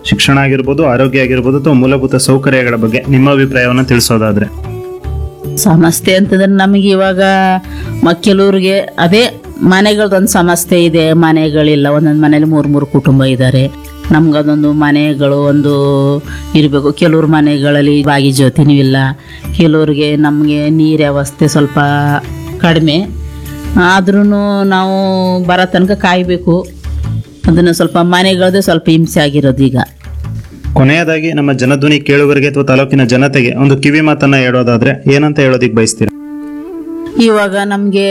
ಶಿಕ್ಷಣ ಆಗಿರ್ಬೋದು ಆರೋಗ್ಯ ಆಗಿರ್ಬೋದು ಅಥವಾ ಮೂಲಭೂತ ಸೌಕರ್ಯಗಳ ಬಗ್ಗೆ ನಿಮ್ಮ ಅಭಿಪ್ರಾಯವನ್ನು ತಿಳಿಸೋದಾದ್ರೆ ಸಮಸ್ಯೆ ಅಂತಂದ್ರೆ ನಮಗೆ ಇವಾಗ ಮ- ಕೆಲವ್ರಿಗೆ ಅದೇ ಮನೆಗಳದೊಂದು ಸಮಸ್ಯೆ ಇದೆ ಮನೆಗಳಿಲ್ಲ ಒಂದೊಂದು ಮನೇಲಿ ಮೂರು ಮೂರು ಕುಟುಂಬ ಇದ್ದಾರೆ ನಮ್ಗೆ ಅದೊಂದು ಮನೆಗಳು ಒಂದು ಇರಬೇಕು ಕೆಲವ್ರ ಮನೆಗಳಲ್ಲಿ ಬಾಗಿ ಜೊತೆನೂ ಇಲ್ಲ ಕೆಲವ್ರಿಗೆ ನಮಗೆ ನೀರು ವ್ಯವಸ್ಥೆ ಸ್ವಲ್ಪ ಕಡಿಮೆ ಆದ್ರೂ ನಾವು ಬರೋ ತನಕ ಕಾಯಬೇಕು ಅದನ್ನು ಸ್ವಲ್ಪ ಮನೆಗಳದೇ ಸ್ವಲ್ಪ ಹಿಂಸೆ ಆಗಿರೋದು ಈಗ ಕೊನೆಯದಾಗಿ ನಮ್ಮ ಜನಧ್ವನಿ ಕೇಳುಗರಿಗೆ ಅಥವಾ ತಾಲೂಕಿನ ಜನತೆಗೆ ಒಂದು ಕಿವಿ ಮಾತನ್ನ ಹೇಳೋದಾದ್ರೆ ಏನಂತ ಹೇಳೋದಿಕ್ ಬಯಸ್ತೀರಾ ಇವಾಗ ನಮಗೆ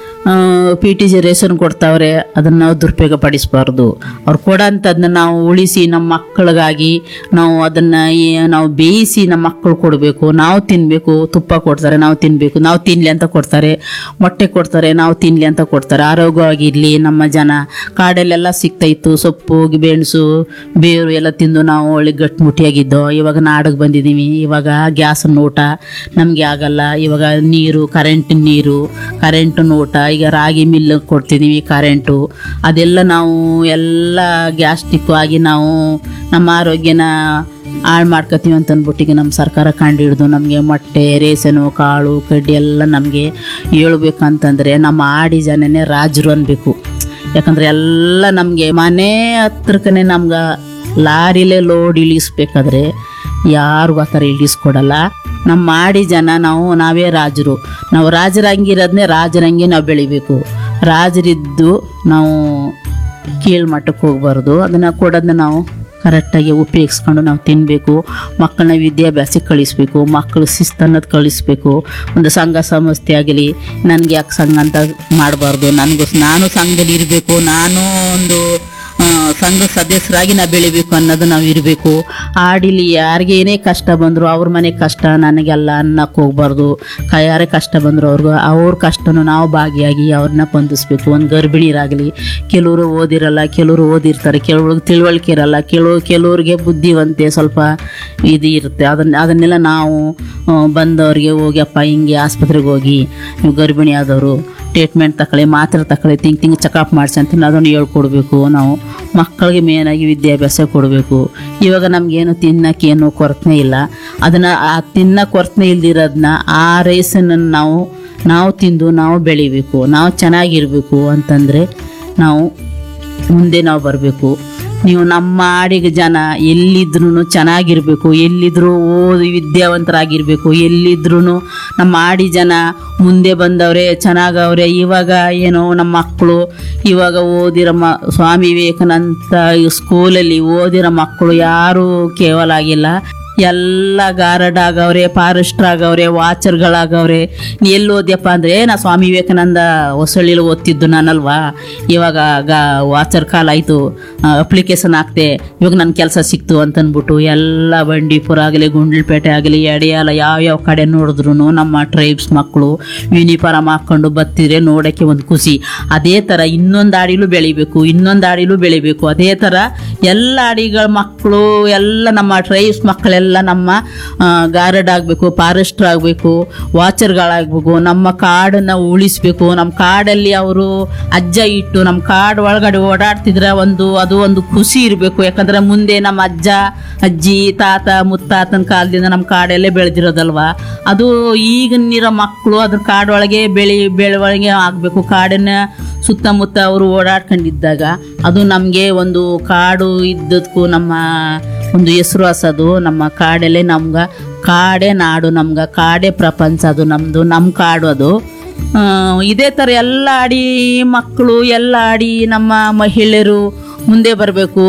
ಪಿ ಟಿ ಜಿ ರೇಷನ್ ಕೊಡ್ತಾವ್ರೆ ಅದನ್ನು ನಾವು ದುರುಪಯೋಗ ಪಡಿಸಬಾರ್ದು ಅವ್ರು ಕೊಡೋಂಥದ್ದನ್ನ ನಾವು ಉಳಿಸಿ ನಮ್ಮ ಮಕ್ಕಳಿಗಾಗಿ ನಾವು ಅದನ್ನು ನಾವು ಬೇಯಿಸಿ ನಮ್ಮ ಮಕ್ಕಳು ಕೊಡಬೇಕು ನಾವು ತಿನ್ನಬೇಕು ತುಪ್ಪ ಕೊಡ್ತಾರೆ ನಾವು ತಿನ್ನಬೇಕು ನಾವು ತಿನ್ನಲಿ ಅಂತ ಕೊಡ್ತಾರೆ ಮೊಟ್ಟೆ ಕೊಡ್ತಾರೆ ನಾವು ತಿನ್ನಲಿ ಅಂತ ಕೊಡ್ತಾರೆ ಆರೋಗ್ಯವಾಗಿರಲಿ ನಮ್ಮ ಜನ ಕಾಡಲ್ಲೆಲ್ಲ ಸಿಗ್ತಾ ಇತ್ತು ಸೊಪ್ಪು ಬೆಣಸು ಬೇರು ಎಲ್ಲ ತಿಂದು ನಾವು ಒಳ್ಳೆ ಗಟ್ಟಿಮುಟ್ಟಿಯಾಗಿದ್ದೋ ಇವಾಗ ನಾಡಿಗೆ ಬಂದಿದ್ದೀವಿ ಇವಾಗ ಗ್ಯಾಸನ್ನ ಊಟ ನಮಗೆ ಆಗಲ್ಲ ಇವಾಗ ನೀರು ಕರೆಂಟ್ ನೀರು ಕರೆಂಟಿನ ಊಟ ಈಗ ರಾಗಿ ಮಿಲ್ ಕೊಡ್ತಿದ್ದೀವಿ ಕರೆಂಟು ಅದೆಲ್ಲ ನಾವು ಎಲ್ಲ ಗ್ಯಾಸ್ಟಿಕ್ ಆಗಿ ನಾವು ನಮ್ಮ ಆರೋಗ್ಯನ ಹಾಳು ಮಾಡ್ಕೋತೀವಿ ಅಂತ ಅಂದ್ಬಿಟ್ಟಿಗೆ ನಮ್ಮ ಸರ್ಕಾರ ಕಂಡು ಹಿಡಿದು ನಮಗೆ ಮೊಟ್ಟೆ ರೇಷನು ಕಾಳು ಕಡ್ಡಿ ಎಲ್ಲ ನಮಗೆ ಹೇಳ್ಬೇಕಂತಂದರೆ ನಮ್ಮ ಆಡಿ ಜನನೇ ರಾಜರು ಅನ್ಬೇಕು ಯಾಕಂದ್ರೆ ಎಲ್ಲ ನಮಗೆ ಮನೆ ಹತ್ರಕ್ಕನೆ ನಮ್ಗೆ ಲಾರಿಲೇ ಲೋಡ್ ಇಳಿಸ್ಬೇಕಾದ್ರೆ ಯಾರಿಗೂ ಆ ಥರ ಇಳಿಸ್ಕೊಡಲ್ಲ ನಮ್ಮ ಮಾಡಿ ಜನ ನಾವು ನಾವೇ ರಾಜರು ನಾವು ರಾಜರಂಗಿರೋದನ್ನೇ ರಾಜರಂಗೆ ನಾವು ಬೆಳಿಬೇಕು ರಾಜರಿದ್ದು ನಾವು ಕೀಳ್ಮಟ್ಟಕ್ಕೆ ಹೋಗ್ಬಾರ್ದು ಅದನ್ನು ಕೊಡೋದನ್ನ ನಾವು ಕರೆಕ್ಟಾಗಿ ಉಪಯೋಗಿಸ್ಕೊಂಡು ನಾವು ತಿನ್ನಬೇಕು ಮಕ್ಕಳನ್ನ ವಿದ್ಯಾಭ್ಯಾಸಕ್ಕೆ ಕಳಿಸ್ಬೇಕು ಮಕ್ಕಳು ಶಿಸ್ತು ಅನ್ನೋದು ಕಳಿಸ್ಬೇಕು ಒಂದು ಸಂಘ ಸಂಸ್ಥೆ ಆಗಲಿ ನನಗೆ ಯಾಕೆ ಸಂಘ ಅಂತ ಮಾಡಬಾರ್ದು ನನಗೂ ನಾನು ಸಂಘದಲ್ಲಿ ಇರಬೇಕು ನಾನು ಒಂದು ಆ, ಸಂಘ ಸದಸ್ಯರಾಗಿ ನಾವು ಬೆಳಿಬೇಕು ಅನ್ನೋದು ನಾವು ಇರಬೇಕು ಆಡಿಲಿ ಯಾರಿಗೆ ಏನೇ ಕಷ್ಟ ಬಂದರೂ ಅವ್ರ ಮನೆ ಕಷ್ಟ ನನಗೆಲ್ಲ ಅನ್ನಕ್ಕೆ ಹೋಗ್ಬಾರ್ದು ಕ ಯಾರೇ ಕಷ್ಟ ಬಂದರೂ ಅವ್ರಿಗೂ ಅವ್ರ ಕಷ್ಟನೂ ನಾವು ಭಾಗಿಯಾಗಿ ಅವ್ರನ್ನ ಬಂಧಿಸ್ಬೇಕು ಒಂದು ಗರ್ಭಿಣಿಯರಾಗಲಿ ಕೆಲವರು ಓದಿರಲ್ಲ ಕೆಲವರು ಓದಿರ್ತಾರೆ ಕೆಲವ್ರಿಗೆ ತಿಳುವಳಿಕೆ ಇರಲ್ಲ ಕೆಲವು ಕೆಲವ್ರಿಗೆ ಬುದ್ಧಿವಂತೆ ಸ್ವಲ್ಪ ಇದು ಇರುತ್ತೆ ಅದನ್ನ ಅದನ್ನೆಲ್ಲ ನಾವು ಆ, ಬಂದವ್ರಿಗೆ ಹೋಗಿ ಅಪ್ಪ ಹಿಂಗೆ ಆಸ್ಪತ್ರೆಗೆ ಹೋಗಿ ನೀವು ಗರ್ಭಿಣಿ ಆದವರು ಟ್ರೀಟ್ಮೆಂಟ್ ತಗೊಳ್ಳಿ ಮಾತ್ರೆ ತಗೊಳ್ಳಿ ತಿಂಗ್ ತಿಂಗ್ ಚೆಕಪ್ ಮಾಡಿಸಿ ಅಂತ ಅದನ್ನು ಹೇಳ್ಕೊಡ್ಬೇಕು ನಾವು ಮಕ್ಕಳಿಗೆ ಮೇನಾಗಿ ವಿದ್ಯಾಭ್ಯಾಸ ಕೊಡಬೇಕು ಇವಾಗ ನಮಗೇನು ತಿನ್ನಕ್ಕೇನು ಕೊರತೆ ಇಲ್ಲ ಅದನ್ನು ಆ ತಿನ್ನ ಕೊರತೆ ಇಲ್ದಿರೋದನ್ನ ಆ ರೈಸನ್ನು ನಾವು ನಾವು ತಿಂದು ನಾವು ಬೆಳಿಬೇಕು ನಾವು ಚೆನ್ನಾಗಿರಬೇಕು ಅಂತಂದರೆ ನಾವು ಮುಂದೆ ನಾವು ಬರಬೇಕು ನೀವು ನಮ್ಮ ಆಡಿಗೆ ಜನ ಎಲ್ಲಿದ್ರೂ ಚೆನ್ನಾಗಿರ್ಬೇಕು ಎಲ್ಲಿದ್ರೂ ಓದಿ ವಿದ್ಯಾವಂತರಾಗಿರ್ಬೇಕು ಎಲ್ಲಿದ್ರೂ ನಮ್ಮ ಆಡಿ ಜನ ಮುಂದೆ ಬಂದವ್ರೆ ಚೆನ್ನಾಗವ್ರೆ ಇವಾಗ ಏನೋ ನಮ್ಮ ಮಕ್ಕಳು ಇವಾಗ ಓದಿರೋ ಮ ಸ್ವಾಮಿ ವಿವೇಕಾನಂದ ಸ್ಕೂಲಲ್ಲಿ ಓದಿರೋ ಮಕ್ಕಳು ಯಾರೂ ಕೇವಲ ಆಗಿಲ್ಲ ಎಲ್ಲ ಗಾರ್ಡ್ ಆಗವ್ರೆ ಫಾರೆಸ್ಟರ್ ಆಗವ್ರೆ ವಾಚರ್ಗಳಾಗವ್ರೆ ನೀ ಎಲ್ಲಿ ಓದ್ಯಪ್ಪ ಅಂದರೆ ನಾ ಸ್ವಾಮಿ ವಿವೇಕಾನಂದ ಹೊಸಳ್ಳಿಲಿ ಓದ್ತಿದ್ದು ನಾನಲ್ವಾ ಇವಾಗ ಗಾ ವಾಚರ್ ಕಾಲ ಆಯಿತು ಅಪ್ಲಿಕೇಶನ್ ಹಾಕ್ತೆ ಇವಾಗ ನನ್ನ ಕೆಲಸ ಸಿಕ್ತು ಅಂತಂದ್ಬಿಟ್ಟು ಎಲ್ಲ ಬಂಡೀಪುರ ಆಗಲಿ ಗುಂಡ್ಲಪೇಟೆ ಆಗಲಿ ಎಡೆಯಾಲ ಯಾವ್ಯಾವ ಕಡೆ ನೋಡಿದ್ರು ನಮ್ಮ ಟ್ರೈಬ್ಸ್ ಮಕ್ಕಳು ಯೂನಿಫಾರ್ಮ್ ಹಾಕ್ಕೊಂಡು ಬತ್ತಿದ್ರೆ ನೋಡೋಕ್ಕೆ ಒಂದು ಖುಷಿ ಅದೇ ಥರ ಇನ್ನೊಂದು ಆಡಿಲೂ ಬೆಳಿಬೇಕು ಇನ್ನೊಂದು ಆಡಿಲೂ ಬೆಳಿಬೇಕು ಅದೇ ಥರ ಎಲ್ಲ ಆಡಿಗಳ ಮಕ್ಕಳು ಎಲ್ಲ ನಮ್ಮ ಟ್ರೈಬ್ಸ್ ಮಕ್ಕಳೆಲ್ಲ ನಮ್ಮ ಗಾರ್ಡ್ ಆಗಬೇಕು ಫಾರೆಸ್ಟರ್ ಆಗಬೇಕು ವಾಚರ್ಗಳಾಗಬೇಕು ನಮ್ಮ ಕಾಡನ್ನು ಉಳಿಸ್ಬೇಕು ನಮ್ಮ ಕಾಡಲ್ಲಿ ಅವರು ಅಜ್ಜ ಇಟ್ಟು ನಮ್ಮ ಕಾಡು ಒಳಗಡೆ ಓಡಾಡ್ತಿದ್ರೆ ಒಂದು ಅದು ಒಂದು ಖುಷಿ ಇರಬೇಕು ಯಾಕಂದ್ರೆ ಮುಂದೆ ನಮ್ಮ ಅಜ್ಜ ಅಜ್ಜಿ ತಾತ ಮುತ್ತಾತನ ಕಾಲದಿಂದ ನಮ್ಮ ಕಾಡಲ್ಲೇ ಬೆಳೆದಿರೋದಲ್ವಾ ಅದು ಈಗಿನಿರೋ ಮಕ್ಕಳು ಅದ್ರ ಕಾಡೊಳಗೆ ಬೆಳಿ ಬೆಳವಣಿಗೆ ಆಗಬೇಕು ಕಾಡನ್ನ ಸುತ್ತಮುತ್ತ ಅವರು ಓಡಾಡ್ಕೊಂಡಿದ್ದಾಗ ಅದು ನಮಗೆ ಒಂದು ಕಾಡು ಇದ್ದದಕ್ಕೂ ನಮ್ಮ ಒಂದು ಹೆಸರುವಾಸದು ನಮ್ಮ ಕಾಡಲ್ಲೇ ನಮ್ಗೆ ಕಾಡೇ ನಾಡು ನಮ್ಗೆ ಕಾಡೇ ಪ್ರಪಂಚ ಅದು ನಮ್ಮದು ನಮ್ಮ ಕಾಡು ಅದು ಆ, ಇದೇ ಥರ ಎಲ್ಲ ಆಡಿ ಮಕ್ಕಳು ಎಲ್ಲ ಆಡಿ ನಮ್ಮ ಮಹಿಳೆಯರು ಮುಂದೆ ಬರಬೇಕು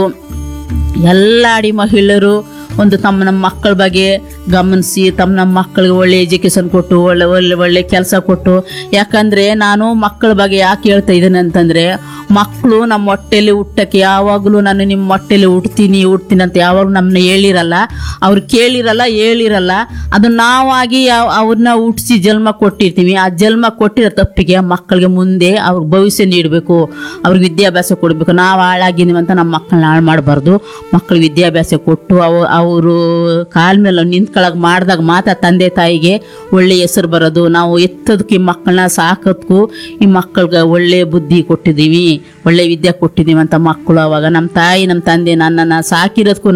ಎಲ್ಲ ಆಡಿ ಮಹಿಳೆಯರು ಒಂದು ತಮ್ಮ ನಮ್ಮ ಮಕ್ಕಳ ಬಗ್ಗೆ ಗಮನಿಸಿ ತಮ್ಮ ನಮ್ಮ ಮಕ್ಕಳಿಗೆ ಒಳ್ಳೆ ಎಜುಕೇಶನ್ ಕೊಟ್ಟು ಒಳ್ಳೆ ಒಳ್ಳೆ ಒಳ್ಳೆ ಕೆಲಸ ಕೊಟ್ಟು ಯಾಕಂದರೆ ನಾನು ಮಕ್ಕಳ ಬಗ್ಗೆ ಯಾಕೆ ಹೇಳ್ತಾ ಇದ್ದೀನಿ ಅಂತಂದರೆ ಮಕ್ಕಳು ನಮ್ಮ ಹೊಟ್ಟೆಲಿ ಹುಟ್ಟಕ್ಕೆ ಯಾವಾಗಲೂ ನಾನು ನಿಮ್ಮ ಹೊಟ್ಟೆಲಿ ಹುಟ್ತೀನಿ ಹುಟ್ತೀನಿ ಅಂತ ಯಾವಾಗಲೂ ನಮ್ಮನ್ನ ಹೇಳಿರಲ್ಲ ಅವ್ರು ಕೇಳಿರಲ್ಲ ಹೇಳಿರಲ್ಲ ಅದು ನಾವಾಗಿ ಯಾವ ಅವ್ರನ್ನ ಹುಟ್ಟಿಸಿ ಜನ್ಮ ಕೊಟ್ಟಿರ್ತೀವಿ ಆ ಜನ್ಮ ಕೊಟ್ಟಿರೋ ತಪ್ಪಿಗೆ ಮಕ್ಕಳಿಗೆ ಮುಂದೆ ಅವ್ರ ಭವಿಷ್ಯ ನೀಡಬೇಕು ಅವ್ರಿಗೆ ವಿದ್ಯಾಭ್ಯಾಸ ಕೊಡಬೇಕು ನಾವು ಹಾಳಾಗಿದ್ದೀವಿ ಅಂತ ನಮ್ಮ ಮಕ್ಕಳನ್ನ ಹಾಳು ಮಾಡಬಾರ್ದು ಮಕ್ಕಳಿಗೆ ವಿದ್ಯಾಭ್ಯಾಸ ಕೊಟ್ಟು ಅವು ಅವರು ಕಾಲ ಮೇಲೆ ನಿಂತ್ಕೊಳಕ್ ಮಾಡಿದಾಗ ಮಾತ್ರ ತಂದೆ ತಾಯಿಗೆ ಒಳ್ಳೆ ಹೆಸರು ಬರೋದು ನಾವು ಎತ್ತೋದಕ್ಕೆ ಈ ಮಕ್ಕಳನ್ನ ಸಾಕೋದಕ್ಕೂ ಈ ಮಕ್ಕಳಿಗೆ ಒಳ್ಳೆ ಬುದ್ಧಿ ಕೊಟ್ಟಿದ್ದೀವಿ ಒಳ್ಳೆ ವಿದ್ಯೆ ಕೊಟ್ಟಿದ್ದೀವಿ ಅಂತ ಮಕ್ಕಳು ಅವಾಗ ನಮ್ಮ ತಾಯಿ ನಮ್ಮ ತಂದೆ ನನ್ನನ್ನು ಸಾಕಿರೋದಕ್ಕೂ